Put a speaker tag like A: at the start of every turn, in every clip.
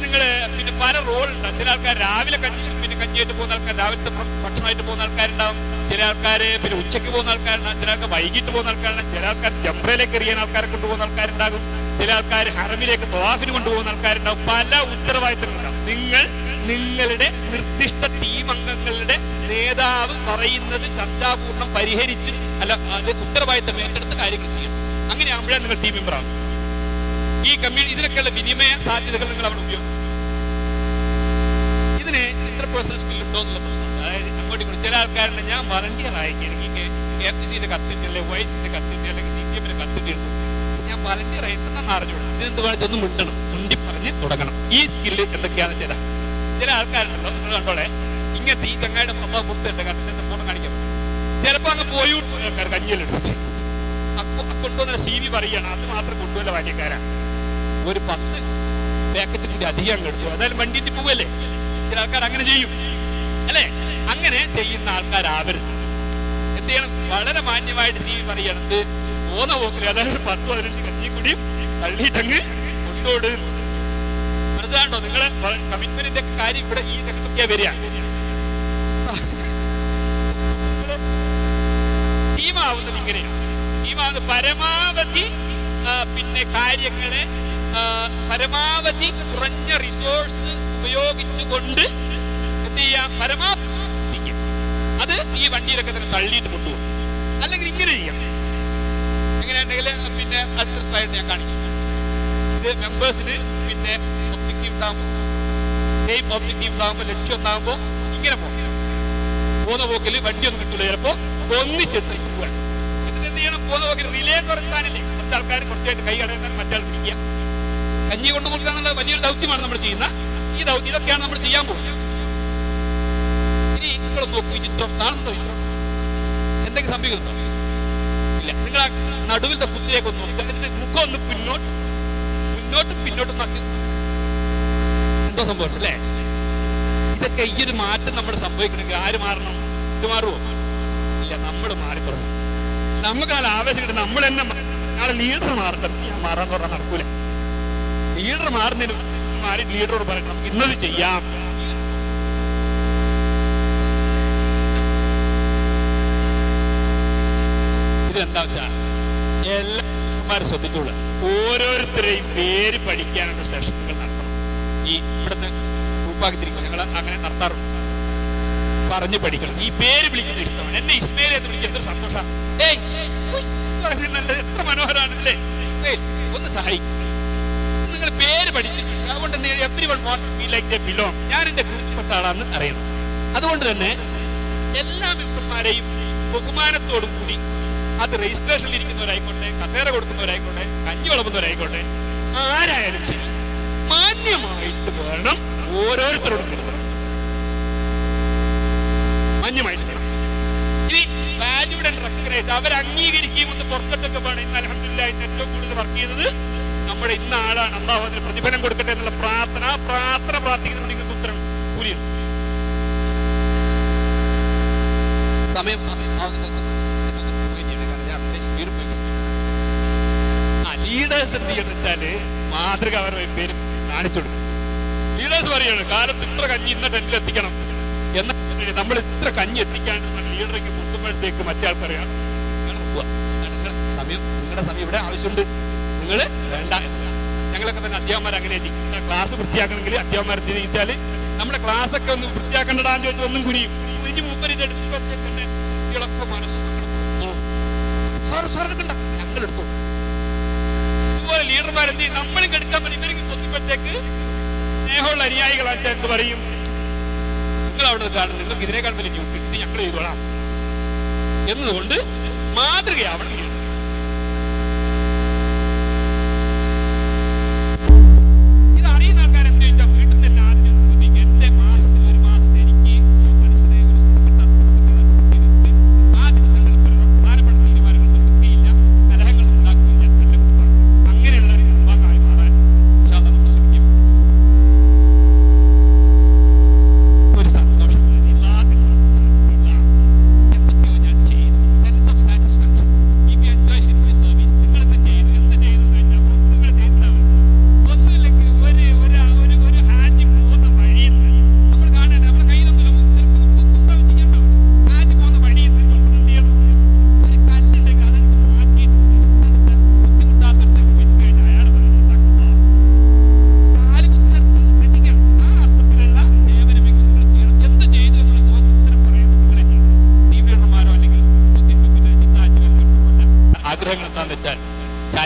A: നിങ്ങൾ പിന്നെ പല റോൾ ഉണ്ട് ചില ആൾക്കാർ രാവിലെ കഞ്ഞി പിന്നെ കഞ്ഞിയായിട്ട് പോകുന്ന ആൾക്കാർ രാവിലത്തെ ഭ- ഭക്ഷണമായിട്ട് പോകുന്ന ആൾക്കാരുണ്ടാവും ചില ആൾക്കാർ പിന്നെ ഉച്ചയ്ക്ക് പോകുന്ന ആൾക്കാരുണ്ടാവും ചില ആൾക്കാർ വൈകിട്ട് പോകുന്ന ആൾക്കാരുണ്ടാവും ചില ആൾക്കാർ ജംറയിലേക്ക് എറിയാൻ ആൾക്കാരെ കൊണ്ടുപോകുന്ന ആൾക്കാരുണ്ടാകും ചില ആൾക്കാർ ഹറമിലേക്ക് ത്വാഫിന് കൊണ്ടുപോകുന്ന ആൾക്കാരുണ്ടാവും പല ഉത്തരവാദിത്തങ്ങളുണ്ടാവും നിങ്ങൾ നിങ്ങളുടെ നിർദ്ദിഷ്ട ടീം അംഗങ്ങളുടെ നേതാവ് പറയുന്നത് ചർച്ചാപൂർണ്ണം പരിഹരിച്ച് അല്ല അത് ഉത്തരവാദിത്തം ഏറ്റെടുത്ത് കാര്യങ്ങൾ ചെയ്യണം അങ്ങനെയാകുമ്പോഴേ നിങ്ങൾ ടീം മെമ്പർ ആകും ഈ കമ്മ്യൂണി ഇതിനൊക്കെയുള്ള വിനിമയ സാധ്യതകൾ നിങ്ങൾ അവിടെ ഉപയോഗിക്കും ഇതിന് ഇന്റർപേഴ്സണൽ സ്കിൽ ഉണ്ടോ എന്നുള്ള പ്രശ്നമുണ്ട് അതായത് അങ്ങോട്ട് ഇങ്ങോട്ട് ചില ആൾക്കാരുണ്ട് ഞാൻ വളണ്ടിയർ ആയിരിക്കും എനിക്ക് കെ എഫ് സിന്റെ കത്തിട്ട് അല്ലെങ്കിൽ വൈസിന്റെ കത്തിട്ട് അല്ലെങ്കിൽ സി പി എമ്മിന്റെ കത്തിട്ടുണ്ട് ഞാൻ വളണ്ടിയർ ആയിട്ടെന്ന് അറിഞ്ഞോളൂ ഇതെന്ത് വേണം ഒന്ന് മിണ്ടണം മുണ്ടി പറഞ്ഞ് തുടങ്ങണം ഈ സ്കില്ല് എന്തൊക്കെയാണെന്ന് ചില ചില ആൾക്കാരുണ്ടല്ലോ നിങ്ങൾ കണ്ടോളെ ഇങ്ങനത്തെ ഈ ചങ്ങായുടെ പ്രഭാവം പുറത്തുണ്ട് കണ്ടിട്ട് ഫോൺ കാണിക്കാം ചിലപ്പോ അങ്ങ് പോയി ആൾക്കാർ കഞ്ഞിയിലെടുത്തു കൊണ്ടുവന്ന സി വി പറയാണ് അത് മാത്രം കൊണ്ടുവന്ന ഭാര്യക്കാരാ ഒരു പത്ത് പാക്കറ്റ് കൂടി അധികം അങ്ങ് എടുത്തു അതായത് വണ്ടിയിട്ട് പോവല്ലേ ചില ആൾക്കാർ അങ്ങനെ ചെയ്യും അല്ലേ അങ്ങനെ ചെയ്യുന്ന ആൾക്കാരാവരുത് എന്ത് ചെയ്യണം വളരെ മാന്യമായിട്ട് സി വി പറയണത് പോന്ന പോക്കിൽ അതായത് പത്ത് പതിനഞ്ച് കഞ്ഞി കൂടിയും തള്ളിയിട്ടങ്ങ് കൊണ്ടോട് മനസ്സിലാണ്ടോ നിങ്ങളെ കമ്മിറ്റ്മെന്റിന്റെ കാര്യം ഇവിടെ ഈ രംഗത്തൊക്കെയാ വരിക ടീമാവുന്നത് ഇങ്ങനെയാണ് ടീമാവുന്നത് പരമാവധി ആ, പിന്നെ കാര്യങ്ങളെ ആ, പരമാവധി കുറഞ്ഞ റിസോഴ്സ് ഉപയോഗിച്ചുകൊണ്ട് എന്ത് ചെയ്യാം പരമാവധി എത്തിക്കാം. അത് ഈ വണ്ടിയിലൊക്കെ തന്നെ തള്ളിയിട്ട് കൊണ്ടുപോകും അല്ലെങ്കിൽ ഇങ്ങനെ ചെയ്യാം എങ്ങനെയാണെങ്കിൽ പിന്നെ അടുത്ത സ്ലൈഡ് ഞാൻ കാണിക്കാം ഇത് മെമ്പേഴ്സിന് പിന്നെ ഒബ്ജക്റ്റീവ്സ് ആകുമ്പോൾ സെയിം ഒബ്ജക്റ്റീവ്സ് ആകുമ്പോൾ ലക്ഷ്യം ഒന്നാകുമ്പോൾ ഇങ്ങനെ പോകും പോകുന്ന പോക്കിൽ വണ്ടിയൊന്നും കിട്ടില്ല ചിലപ്പോ ഒന്നിച്ചെത്തി പോവാൻ എന്നിട്ട് എന്ത് ചെയ്യണം പോകുന്ന പോക്കിൽ റിലേ തുറത്താനില്ലേ കുറച്ച് ആൾക്കാർ കുറച്ചായിട്ട് കൈ അടയാൻ മറ്റാൾ പിടിക്കുക കഞ്ഞി കൊണ്ടു കൊടുക്കാനുള്ള വലിയൊരു ദൗത്യമാണ് നമ്മൾ ചെയ്യുന്ന ഈ ദൗത്യം ഇതൊക്കെയാണ് നമ്മൾ ചെയ്യാൻ പോകുന്നത് ഇനി നിങ്ങൾ നോക്കൂ ഈ ചിത്രം കാണുന്നുണ്ടോ ഈ ചിത്രം എന്തെങ്കിലും സംഭവിക്കുന്നുണ്ടോ ഇല്ല നിങ്ങൾ ആ നടുവിലത്തെ കുത്തിലേക്ക് ഒന്ന് നോക്കുക എന്നിട്ട് മുഖം ഒന്ന് പിന്നോട്ട് മുന്നോട്ട് പിന്നോട്ട് നോക്കി എന്തോ സംഭവം അല്ലേ ഇതൊക്കെ ഈ ഒരു മാറ്റം നമ്മൾ സംഭവിക്കണമെങ്കിൽ ആര് മാറണം ഇത് മാറുമോ ഇല്ല നമ്മൾ മാറിത്തുടങ്ങും നമുക്ക് നാളെ ആവേശം കിട്ടും നമ്മൾ തന്നെ മാ- നാളെ ലീഡർ മാറട്ടെ ഞാൻ മാറാന്ന് പറഞ്ഞാൽ നടക്കൂല ലീഡർ മാറുന്നതിന് മുമ്പ് മാറി ലീഡറോട് പറയണം നമുക്ക് ഇന്നത് ചെയ്യാം ഇതെന്താ വെച്ചാൽ എല്ലാവരും ശ്രദ്ധിച്ചോളൂ ഓരോരുത്തരെയും പേര് പഠിക്കാനുള്ള സെഷനുകൾ നടത്തണം ഈ ഇവിടുന്ന് ഉപ്പാക്കിത്തിരിക്കും ഞങ്ങൾ അങ്ങനെ നടത്താറുണ്ട് പറഞ്ഞു പഠിക്കണം ഈ പേര് വിളിക്കുന്നത് ഇഷ്ടമാണ് എന്നെ ഇസ്മയിൽ എന്ന് വിളിക്കുന്ന എന്തൊരു സന്തോഷം ഏയ് ഉയ്, പറയുന്നത് നല്ലത് എത്ര മനോഹരമാണ് അല്ലേ ഇസ്മയിൽ ഒന്ന് സഹായിക്കും നിങ്ങൾ പേര് പഠിച്ചിട്ടുണ്ട് അതുകൊണ്ട് every one want feel like the belong ഞാൻ എന്റെ കൃത്യപ്പെട്ട ആളാണെന്ന് അറിയണം അതുകൊണ്ട് തന്നെ എല്ലാ മെമ്പർമാരെയും ബഹുമാനത്തോടും കൂടി അത് രജിസ്ട്രേഷനിൽ ഇരിക്കുന്നവരായിക്കോട്ടെ കസേര കൊടുക്കുന്നവരായിക്കോട്ടെ കഞ്ഞി വിളമ്പുന്നവരായിക്കോട്ടെ ആരായാലും ശരി മാന്യമായിട്ട് വേണം ഓരോരുത്തരോടും പെരുമാറാൻ. മാന്യമായിട്ട് വേണം ഇനി വാല്യൂഡ് ആൻഡ് റെക്കഗ്നൈസ് അവർ അംഗീകരിക്കുകയും ഒന്ന് പുറത്തിട്ടൊക്കെ വേണം ഇന്ന് അലഹമില്ല ഇന്ന് ഏറ്റവും കൂടുതൽ വർക്ക് ചെയ്തത് നമ്മുടെ ഇന്ന ആളാണ് അള്ളാഹു അതിന് പ്രതിഫലം കൊടുക്കട്ടെ എന്നുള്ള പ്രാർത്ഥന ആ പ്രാർത്ഥന പ്രാർത്ഥിക്കുന്നത് നിങ്ങൾക്ക് ഉത്തരം കൂലിയുണ്ട് സമയം സമയം ആവുന്നത് നിങ്ങൾക്ക് പോയി ചെയ്യണം. കാരണം ഞാൻ അത്രയും speed പോയി. ആ ലീഡേഴ്സ് എന്ത് ചെയ്യണം വെച്ചാല് മാതൃകാപരമായ പേര് കാണിച്ചു കൊടുക്കും ലീഡേഴ്സ് പറയാണ് കാലത്ത് ഇത്ര കഞ്ഞി ഇന്ന ടെന്റിൽ എത്തിക്കണം എന്നാൽ നമ്മൾ ഇത്ര കഞ്ഞി എത്തിക്കാൻ ലീഡറിക്ക് മുട്ടുമ്പോഴത്തേക്ക് മറ്റേ ആൾക്കറിയാം നിങ്ങൾ പോവാ. അതാണ് നിങ്ങളുടെ സമയം നിങ്ങളുടെ സമയം ഇവിടെ ആവശ്യമുണ്ട് നിങ്ങൾ വേണ്ട എന്നല്ല. ഞങ്ങളൊക്കെ തന്നെ അധ്യാപകന്മാർ അങ്ങനെ ചെയ്യും ക്ലാസ് വൃത്തിയാക്കണമെങ്കിൽ അധ്യാപകന്മാർ എന്ത് ചെയ്താൽ നമ്മുടെ ക്ലാസ് ഒക്കെ ഒന്ന് വൃത്തിയാക്കേണ്ടതാന്ന് ചോദിച്ചാൽ ഒന്നും കുനിയും ഇനി മൂപ്പര് ഇത് എടുക്കുമ്പോഴത്തേക്ക് തന്നെ കുട്ടികളൊക്കെ മനസ്സ് സാർ സാർ എടുക്കണ്ട ഞങ്ങൾ എടുക്കും ഇതുപോലെ ലീഡർമാർ എന്ത് ചെയ്യും നമ്മളും കെടുക്കാൻ പറ്റും ഇവർക്ക് കൊത്തിപ്പോഴത്തേക്ക് സ്നേഹമുള്ള അനുയായികളാച്ചാൽ എന്ത് പറയും നിങ്ങൾ അവിടെ കാണും നിങ്ങൾക്ക് ഇതിനേക്കാൾ വലിയ ഡ്യൂട്ടി ഇത് ഞങ്ങൾ ചെയ്തോളാം എന്നതുകൊണ്ട് മാതൃകയാവണം leader. ഇത് അറിയുന്ന ആൾക്കാർ എന്ത് ചോദിച്ചാൽ വീട്ടിൽ നിന്ന് തന്നെ ആദ്യം ചോദിക്കും എന്റെ മാസത്തിൽ ഒരു മാസത്തിൽ എനിക്ക് മനസ്സിനെ ഒരു ഇഷ്ടപ്പെട്ട ഇരുന്ന് ആ ദിവസങ്ങളിൽ പ്രധാനപ്പെട്ട തീരുമാനങ്ങൾ എടുക്കുകയില്ല കലഹങ്ങൾ ഉണ്ടാക്കുകയില്ല നല്ല കുടുംബം അങ്ങനെയുള്ള ഒരു കുടുംബമായി മാറാൻ ഇൻഷാ അല്ലാഹ് നമ്മൾ ശ്രമിക്കും ഒരു സന്തോഷം എന്തൊക്കെയോ ഞാൻ ചെയ്തു സെൻസ് ഓഫ് സാറ്റിസ്ഫാക്ഷൻ ഈ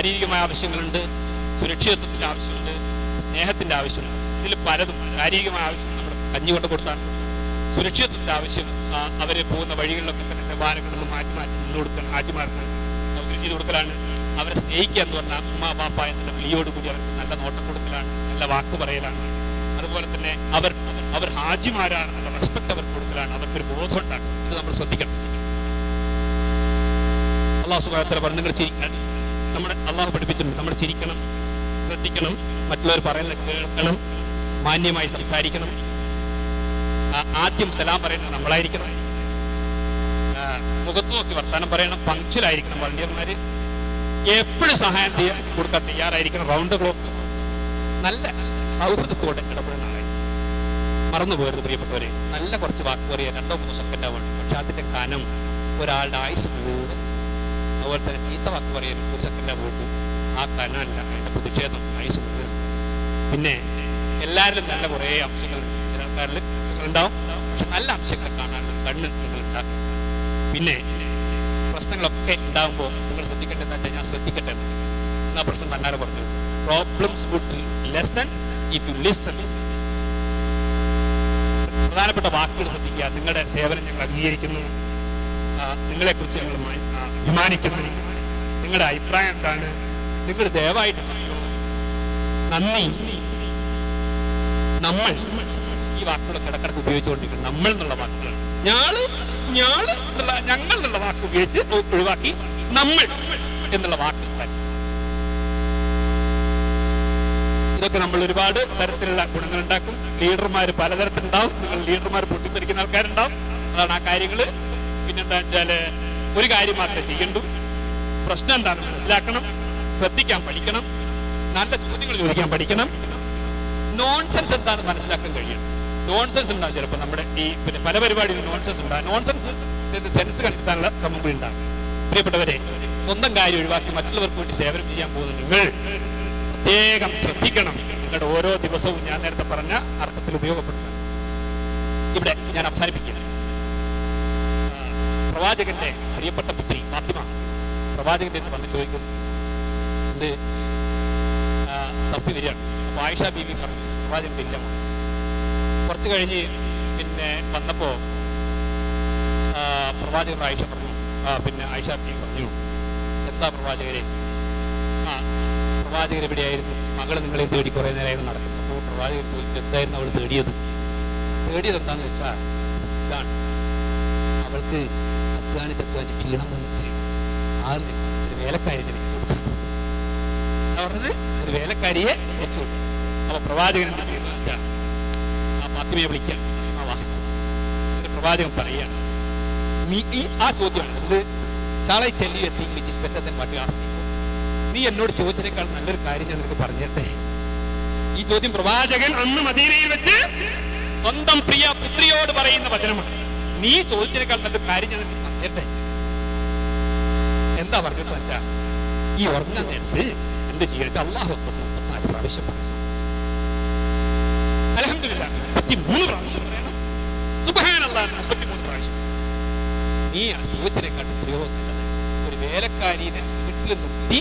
A: ശാരീരികമായ ആവശ്യങ്ങളുണ്ട് സുരക്ഷിതത്വത്തിന്റെ ആവശ്യമുണ്ട് സ്നേഹത്തിന്റെ ആവശ്യമുണ്ട് ഇതിൽ പലതും ശാരീരികമായ ആവശ്യം നമ്മൾ കഞ്ഞി കൊണ്ട് കൊടുത്താൽ സുരക്ഷിതത്വത്തിന്റെ ആവശ്യം ആ, അവര് പോകുന്ന വഴികളിലൊക്കെ തന്നെ വാഹനങ്ങളിൽ മാറ്റി മാറ്റി നിന്ന് കൊടുക്കാൻ ഹാജിമാർക്ക് സൗകര്യം ചെയ്ത് കൊടുക്കലാണ് അവരെ സ്നേഹിക്കുക എന്ന് പറഞ്ഞാൽ ഉമ്മ ബാപ്പ എന്നുള്ള വിളിയോടുകൂടി അവർക്ക് നല്ല നോട്ടം കൊടുക്കലാണ് നല്ല വാക്ക് പറയലാണ് അതുപോലെ തന്നെ അവർ അവർ ഹാജിമാരാണ് നല്ല റെസ്പെക്ട് അവർക്ക് കൊടുക്കലാണ് അവർക്കൊരു ബോധം ഉണ്ടാക്കും ഇത് നമ്മൾ ശ്രദ്ധിക്കണം അള്ളാഹു സുബാനത്തല പറഞ്ഞു നിങ്ങൾ ചിരിക്കണം നമ്മുടെ അള്ളാഹു പഠിപ്പിച്ചിട്ടുണ്ട് നമ്മൾ ചിരിക്കണം ശ്രദ്ധിക്കണം മറ്റുള്ളവർ പറയുന്നത് കേൾക്കണം മാന്യമായി സംസാരിക്കണം ആ, ആദ്യം സലാം പറയുന്നത് നമ്മളായിരിക്കണം ആ, മുഖത്ത് നോക്കി വർത്താനം പറയണം പങ്ക്ച്വലായിരിക്കണം വളണ്ടിയർമാര് എപ്പോഴും സഹായം ചെയ്യാൻ കൊടുക്കാൻ തയ്യാറായിരിക്കണം റൗണ്ട് ക്ലോക്ക് നല്ല സൗഹൃദത്തോടെ ഇടപെടുന്ന ആളായി മറന്നു പോകരുത് പ്രിയപ്പെട്ടവരെ നല്ല കുറച്ച് വാക്ക് പറയാൻ രണ്ടോ മൂന്നോ സെക്കൻഡ് ആവണം പക്ഷെ അതിന്റെ കനം ഒരാളുടെ ആയുസ് മുഴുവൻ അതുപോലെ തന്നെ ചീത്ത വാക്ക് പറയാൻ ഒരു സെക്കൻഡ് ആവുമ്പോൾ ആ കനമല്ല അതിന്റെ പ്രതിഷേധം ആയുസ് മുഴുവൻ പിന്നെ എല്ലാവരിലും നല്ല കുറേ അംശങ്ങൾ ചില ആൾക്കാരിൽ ഉണ്ടാവും പക്ഷെ നല്ല അംശങ്ങൾ കാണാനുള്ള കണ്ണ് നിങ്ങൾ ഉണ്ടാക്കും പിന്നെ പ്രശ്നങ്ങളൊക്കെ ഉണ്ടാകുമ്പോൾ നിങ്ങൾ ശ്രദ്ധിക്കേണ്ടത് എന്താ വെച്ചാൽ ഞാൻ ശ്രദ്ധിക്കട്ടെ എന്ന്. എന്നാ പ്രശ്നം തന്നാലെ പറഞ്ഞു problems would lessen if you listen പ്രധാനപ്പെട്ട വാക്കുകൾ ശ്രദ്ധിക്കുക നിങ്ങളുടെ സേവനം ഞങ്ങൾ അംഗീകരിക്കുന്നു ആ, നിങ്ങളെക്കുറിച്ച് ഞങ്ങൾ മാ- ആ, അഭിമാനിക്കുന്നു നിങ്ങളുടെ അഭിപ്രായം എന്താണ് നിങ്ങൾ ദയവായിട്ട് പറയൂ. നന്ദി നമ്മൾ ഈ വാക്കുകളൊക്കെ ഇടക്കിടക്ക് ഉപയോഗിച്ചുകൊണ്ടിരിക്കുന്നത് നമ്മൾ എന്നുള്ള വാക്കുകൾ ഞാള് ഞാള് എന്നുള്ള ഞങ്ങൾ എന്നുള്ള വാക്ക് ഉപയോഗിച്ച് ഒ- ഒഴിവാക്കി നമ്മൾ എന്നുള്ള വാക്ക് തന്നെ ഇതൊക്കെ നമ്മൾ ഒരുപാട് തരത്തിലുള്ള ഗുണങ്ങൾ ഉണ്ടാക്കും ലീഡർമാർ പലതരത്തിലുണ്ടാവും നിങ്ങൾ ലീഡർമാർ പൊട്ടിത്തെറിക്കുന്ന ആൾക്കാരുണ്ടാവും അതാണ് ആ കാര്യങ്ങള് പിന്നെന്താ വെച്ചാല് ഒരു കാര്യം മാത്രമേ ചെയ്യണ്ടു പ്രശ്നം എന്താണെന്ന് മനസ്സിലാക്കണം ശ്രദ്ധിക്കാൻ പഠിക്കണം നല്ല ചോദ്യങ്ങൾ ചോദിക്കാൻ പഠിക്കണം നോൺസെൻസ് എന്താണെന്ന് മനസ്സിലാക്കാൻ കഴിയണം നോൺസെൻസ് ഉണ്ടാവും ചിലപ്പോൾ നമ്മുടെ ഈ പിന്നെ പല പരിപാടിയിലും നോൺസെൻസ് ഉണ്ടാകും നോൺസെൻസ് സെൻസ് കണ്ടെത്താനുള്ള ശ്രമം കൂടി ഉണ്ടാകും പ്രിയപ്പെട്ടവരെ സ്വന്തം കാര്യം ഒഴിവാക്കി മറ്റുള്ളവർക്ക് വേണ്ടി സേവനം ചെയ്യാൻ പോകുന്ന നിങ്ങൾ പ്രത്യേകം ശ്രദ്ധിക്കണം നിങ്ങളുടെ ഓരോ ദിവസവും ഞാൻ നേരത്തെ പറഞ്ഞ അർത്ഥത്തിൽ ഉപയോഗപ്പെടുത്തണം ഇവിടെ ഞാൻ അവസാനിപ്പിക്കുന്നു ആ, പ്രവാചകന്റെ പ്രിയപ്പെട്ട പുത്രി ഫാത്തിമ പ്രവാചകന്റെ അടുത്ത് വന്ന് ചോദിക്കുന്നു ഇത് ആ, തപ്പി വരികയാണ് അപ്പൊ ആയിഷ ബീവി പറഞ്ഞു പ്രവാചകൻ ഇല്ല മോനെ. കുറച്ച് കഴിഞ്ഞ് പിന്നെ വന്നപ്പോ ആ, പ്രവാചകൻ ആയിഷ പറഞ്ഞു ആ, പിന്നെ ആയിഷ ബീവി പറഞ്ഞു എന്താ പ്രവാചകരെ ആ പ്രവാചകർ എവിടെയായിരുന്നു മകള് നിങ്ങളെ തേടി കുറെ നേരമായിരുന്നു നടക്കുന്നത് അപ്പോൾ പ്രവാചകർ ചോദിച്ചു എന്തായിരുന്നു അവൾ തേടിയത് തേടിയത് എന്താന്ന് വെച്ചാൽ ഇതാണ് അവൾക്ക് അധ്വാനിച്ച് അധ്വാനിച്ച് ക്ഷീണം വന്നിട്ട് ആദ്യം ഒരു വേലക്കാരി ജനിച്ചു കൊടുത്തു എന്താ പറഞ്ഞത് ഒരു വേലക്കാരിയെ വെച്ചു കൊടുത്തു അപ്പൊ പ്രവാചകൻ എന്ത് ചെയ്യുന്നത് വെച്ചാൽ ആ ഫാത്തിമയെ വിളിക്കാം ആ വാ ഒരു പ്രവാചകൻ പറയാണ് നീ ഈ ആ ചോദ്യമാണ് ഇത് ചാളை ചെല്ലി എത്തി which is better than what you ask നീ എന്നോട് ചോദിച്ചതിനേക്കാൾ നല്ലൊരു കാര്യം ഞാൻ നിനക്ക് പറഞ്ഞിട്ടെ ഈ ചോദ്യം പ്രവാചകൻ അന്ന് മദീനയിൽ വെച്ച് സ്വന്തം പ്രിയ പുത്രിയോട് പറയുന്ന വചനമാണ് നീ ചോദിച്ചതിനേക്കാൾ നല്ലൊരു കാര്യം ഞാൻ നിനക്ക് പറഞ്ഞിട്ടെ എന്താ പറഞ്ഞിട്ട് വെച്ചാ ഈ ഉറങ്ങുന്ന നേരത്ത് എന്ത് ചെയ്യട്ടെ അള്ളാഹു അക്ബർ മുപ്പത്തിനാല് പ്രാവശ്യം പറഞ്ഞു അലഹമില്ല മുപ്പത്തിമൂന്ന് പ്രാവശ്യം പറയണം സുബഹാനല്ലാ മുപ്പത്തിമൂന്ന് പ്രാവശ്യം നീ ആ ചോദ്യത്തിനെക്കാട്ട് പ്രയോഗം ഒരു വേലക്കാരിനെ വീട്ടിൽ നിർത്തി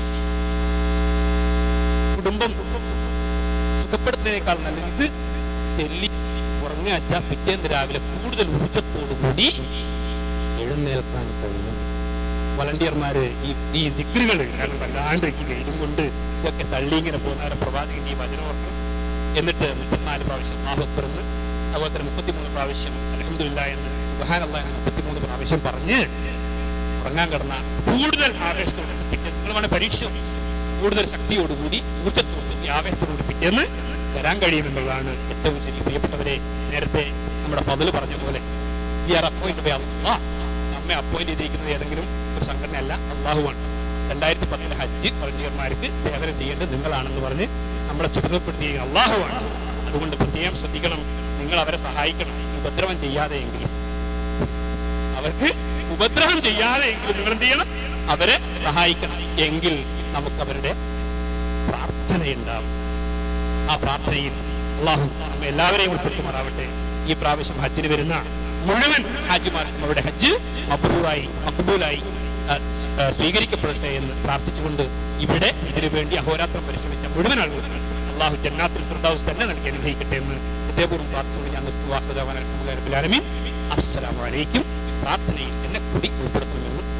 A: കുടുംബം സുഖപ്പെടുത്തുന്നതിനേക്കാൾ നല്ലത് ഇത് ചെല്ലി ഉറങ്ങി വെച്ചാൽ പിറ്റേന്ന് രാവിലെ കൂടുതൽ ഊർജത്തോടുകൂടി എഴുന്നേൽക്കാൻ കഴിയും വളണ്ടിയർമാര് ഈ ഈ ദിഗ്രുകൾ കാരണം വല്ലാണ്ട് ഈ വെയിലും കൊണ്ട് ഇതൊക്കെ തള്ളി ഇങ്ങനെ പോകുന്നവരെ പ്രവാചകൻ ഈ വചനം ഓർക്കണം എന്നിട്ട് മുപ്പത്തിനാല് പ്രാവശ്യം ആഹത്തെന്ന് അതുപോലെ തന്നെ മുപ്പത്തിമൂന്ന് പ്രാവശ്യം അലഹമില്ല എന്ന് സുഹാനല്ല എന്ന് മുപ്പത്തിമൂന്ന് പ്രാവശ്യം പറഞ്ഞ് ഉറങ്ങാൻ കിടന്ന കൂടുതൽ ആവേശത്തോടെ പിറ്റേ നിങ്ങൾ വേണേൽ പരീക്ഷ നോക്കി. കൂടുതൽ ശക്തിയോടുകൂടി ഊർജ്ജത്തോടുകൂടി ആവേശത്തോടുകൂടി പിറ്റേന്ന് വരാൻ കഴിയുമെന്നുള്ളതാണ് ഏറ്റവും ശരി പ്രിയപ്പെട്ടവരെ നേരത്തെ നമ്മുടെ പതിൽ പറഞ്ഞ പോലെ we are appoint by Allah നമ്മെ അപ്പോയിന്റ് ചെയ്തിരിക്കുന്നത് ഏതെങ്കിലും ഒരു സംഘടനയല്ല അള്ളാഹുവാണ് രണ്ടായിരത്തി പത്തിലെ ഹജ്ജ് വളണ്ടിയർമാർക്ക് സേവനം ചെയ്യേണ്ടത് നിങ്ങളാണെന്ന് പറഞ്ഞ് നമ്മളെ ചുമതലപ്പെടുത്തിയ അള്ളാഹുവാണ് അതുകൊണ്ട് പ്രത്യേകം ശ്രദ്ധിക്കണം നിങ്ങൾ അവരെ സഹായിക്കണം ഉപദ്രവം ചെയ്യാതെയെങ്കിലും അവർക്ക് ഉപദ്രവം ചെയ്യാതെ എങ്കിലും നിങ്ങൾ എന്ത് ചെയ്യണം അവരെ സഹായിക്കണം എങ്കിൽ നമുക്ക് അവരുടെ പ്രാർത്ഥനയുണ്ടാവും ആ പ്രാർത്ഥനയിൽ അള്ളാഹു നമ്മെ എല്ലാവരെയും ഉൾപ്പെടുത്തുമാറാവട്ടെ ഈ പ്രാവശ്യം ഹജ്ജിന് വരുന്ന മുഴുവൻ ഹാജിമാർക്കും അവരുടെ ഹജ്ജ് മബ്രൂറായി മക്ബൂലായി ആ, സ്- ആ, സ്വീകരിക്കപ്പെടട്ടെ എന്ന് പ്രാർത്ഥിച്ചുകൊണ്ട് ഇവിടെ ഇതിനു വേണ്ടി അഹോരാത്രം പരിശ്രമിച്ച മുഴുവൻ ആളുകളും അള്ളാഹു ജന്നാത്തിൽ ഫിർദൗസ് തന്നെ നൽകി അനുഗ്രഹിക്കട്ടെ എന്ന് ഹൃദയപൂർവ്വം പ്രാർത്ഥിച്ചുകൊണ്ട് ഞാൻ നിർത്തുവാഹുദാൻ അസ്സലാമു അലൈക്കും പ്രാർത്ഥനയിൽ എന്നെ കൂടി ഉൾപ്പെടുത്തണമെന്ന്